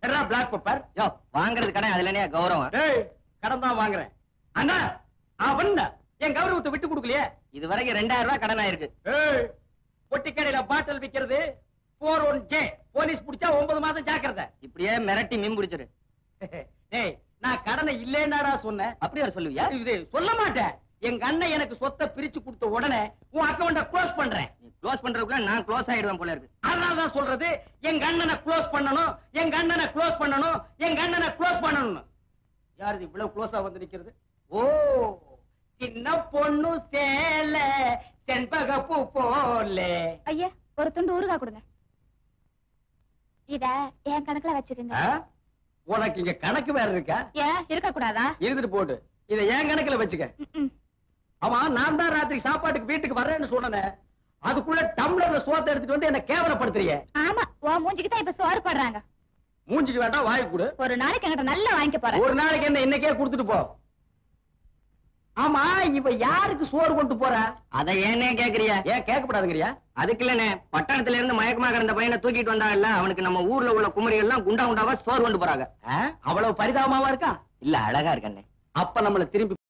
எடா black paper யோ வாங்குறது கடை அதுலனே கௌரவம் டேய் கடன் தான் வாங்குறேன் அண்ணா அவன் என் கௌரவத்தை விட்டு கொடுக்கலையே இது வரைக்கும் ரெண்டாயிரம் ரூபாய் கடன் ஆயிருக்கு ஏய் பொட்டி கடையில பாட்டில் விக்கிறது போர் ஒன் ஜே போலீஸ் புடிச்சா ஒன்பது மாசம் ஜாக்கிரதை இப்படியே மிரட்டி மீன் பிடிச்சிரு டேய் நான் கடனை இல்லேன்னாடா சொன்னேன் அப்படி ஒரு சொல்லுவியா இது சொல்ல மாட்டேன் எங்க அண்ணன் எனக்கு சொத்தை பிரிச்சு கொடுத்த உடனே உன் அக்கவுண்ட க்ளோஸ் பண்றேன் நீ க்ளோஸ் பண்றதுக்குள்ள நான் க்ளோஸ் ஆயிடுவேன் போல இருக்கு அதனாலதான் சொல்றது எங்க அண்ணனை க்ளோஸ் பண்ணணும் எங்க அண்ணனை க்ளோஸ் பண்ணணும் எங்க அண்ணனை க்ளோஸ் பண்ணணும் யார் இது இவ்வளவு க்ளோஸா வந்து நிக்கிறது ஓ சின்ன பொண்ணு சேல செண்பகப்பூ போல ஐயா ஒரு துண்டு ஊறுகாய் கொடுங்க இத என் கணக்குல வச்சுக்கோங்க ஆ? உனக்கு இங்க கணக்கு வேற இருக்கா ஏன் இருக்க கூடாதா இருந்துட்டு போடு இத என் கணக்குல வச்சுக்க ஆமா நான் தான் ராத்திரி சாப்பாட்டுக்கு வீட்டுக்கு வர்றேன்னு சொன்னேன் அதுக்குள்ள டம்ளர்ல சோத்தை எடுத்துட்டு வந்து என்ன கேவலப்படுத்துறிய ஆமா உன் மூஞ்சிக்கு தான் இப்ப சோறு போடுறாங்க மூஞ்சிக்கு வேண்டாம் வாய் கொடு ஒரு நாளைக்கு என்கிட்ட நல்லா வாங்கிக்க போறேன் ஒரு நாளைக்கு என்ன இன்னைக்கே கொடுத்துட்டு போ ஆமா இவ யாருக்கு சோறு கொண்டு போறா அதை ஏனே கேக்குறிய ஏன் கேட்கப்படாதுங்கறியா அதுக்கு இல்லனே பட்டணத்துல இருந்து மயக்கமா கிடந்த பையனை தூக்கிட்டு வந்தாங்கல்ல அவனுக்கு நம்ம ஊர்ல உள்ள குமரி எல்லாம் குண்டா குண்டாவா சோறு கொண்டு போறாங்க அவ்வளவு பரிதாபமாவா இருக்கா இல்ல அழகா இருக்கண்ணே அப்ப நம்மள திரும்பி